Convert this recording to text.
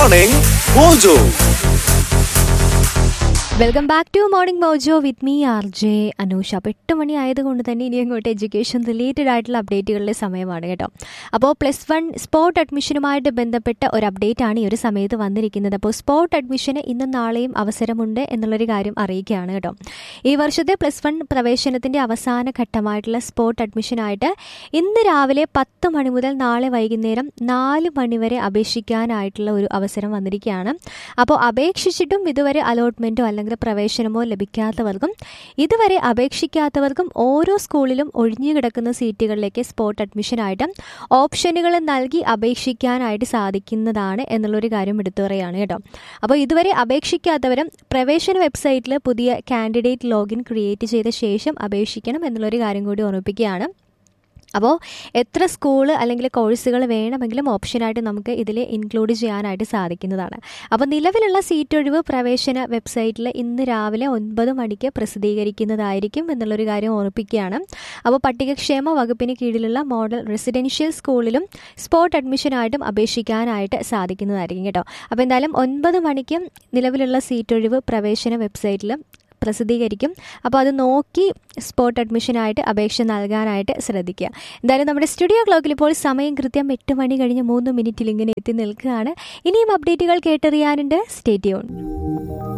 Morning Mojo. Welcome back to morning mojo with me R J Anusha അപ്പോൾ എട്ട് മണി ആയതുകൊണ്ട് തന്നെ ഇനി അങ്ങോട്ട് എഡ്യൂക്കേഷൻ റിലേറ്റഡ് ആയിട്ടുള്ള അപ്ഡേറ്റുകളുടെ സമയമാണ് കേട്ടോ അപ്പോൾ പ്ലസ് വൺ സ്പോട്ട് അഡ്മിഷനുമായിട്ട് ബന്ധപ്പെട്ട ഒരു അപ്ഡേറ്റ് ആണ് ഈ ഒരു സമയത്ത് വന്നിരിക്കുന്നത് അപ്പോൾ സ്പോട്ട് അഡ്മിഷന് ഇന്നും നാളെയും അവസരമുണ്ട് എന്നുള്ളൊരു കാര്യം അറിയിക്കുകയാണ് കേട്ടോ ഈ വർഷത്തെ പ്ലസ് വൺ പ്രവേശനത്തിൻ്റെ അവസാന ഘട്ടമായിട്ടുള്ള സ്പോട്ട് അഡ്മിഷനായിട്ട് ഇന്ന് രാവിലെ പത്ത് മണി മുതൽ നാളെ വൈകുന്നേരം നാല് മണി വരെ അപേക്ഷിക്കാനായിട്ടുള്ള ഒരു അവസരം വന്നിരിക്കുകയാണ് അപ്പോൾ അപേക്ഷിച്ചിട്ടും ഇതുവരെ അലോട്ട്മെൻറ്റോ അല്ലെങ്കിൽ പ്രവേശനമോ ലഭിക്കാത്തവർക്കും ഇതുവരെ അപേക്ഷിക്കാത്തവർക്കും ഓരോ സ്കൂളിലും ഒഴിഞ്ഞു കിടക്കുന്ന സീറ്റുകളിലേക്ക് സ്പോട്ട് അഡ്മിഷനായിട്ട് ഓപ്ഷനുകൾ നൽകി അപേക്ഷിക്കാനായിട്ട് സാധിക്കുന്നതാണ് എന്നുള്ളൊരു കാര്യം എടുത്തു പറയുകയാണ് കേട്ടോ അപ്പോൾ ഇതുവരെ അപേക്ഷിക്കാത്തവരും പ്രവേശന വെബ്സൈറ്റിൽ പുതിയ കാൻഡിഡേറ്റ് ലോഗിൻ ക്രിയേറ്റ് ചെയ്ത ശേഷം അപേക്ഷിക്കണം എന്നുള്ളൊരു കാര്യം കൂടി ഓർമ്മിപ്പിക്കുകയാണ് അപ്പോൾ എത്ര സ്കൂള് അല്ലെങ്കിൽ കോഴ്സുകൾ വേണമെങ്കിലും ഓപ്ഷനായിട്ട് നമുക്ക് ഇതിൽ ഇൻക്ലൂഡ് ചെയ്യാനായിട്ട് സാധിക്കുന്നതാണ് അപ്പോൾ നിലവിലുള്ള സീറ്റ് ഒഴിവ് പ്രവേശന വെബ്സൈറ്റിൽ ഇന്ന് രാവിലെ ഒൻപത് മണിക്ക് പ്രസിദ്ധീകരിക്കുന്നതായിരിക്കും എന്നുള്ളൊരു കാര്യം ഓർപ്പിക്കുകയാണ് അപ്പോൾ പട്ടികക്ഷേമ വകുപ്പിന് കീഴിലുള്ള മോഡൽ റെസിഡൻഷ്യൽ സ്കൂളിലും സ്പോട്ട് അഡ്മിഷനായിട്ടും അപേക്ഷിക്കാനായിട്ട് സാധിക്കുന്നതായിരിക്കും കേട്ടോ അപ്പോൾ എന്തായാലും ഒൻപത് മണിക്ക് നിലവിലുള്ള സീറ്റ് ഒഴിവ് പ്രവേശന വെബ്സൈറ്റിൽ പ്രസിദ്ധീകരിക്കും അപ്പോൾ അത് നോക്കി സ്പോട്ട് അഡ്മിഷനായിട്ട് അപേക്ഷ നൽകാനായിട്ട് ശ്രദ്ധിക്കുക എന്തായാലും നമ്മുടെ സ്റ്റുഡിയോ ക്ലോക്കിൽ ഇപ്പോൾ സമയം കൃത്യം എട്ട് മണി കഴിഞ്ഞ് മൂന്ന് മിനിറ്റിൽ ഇങ്ങനെ എത്തി നിൽക്കുകയാണ് ഇനിയും അപ്ഡേറ്റുകൾ കേട്ടറിയാനുണ്ട് സ്റ്റേറ്റ് യൂൺ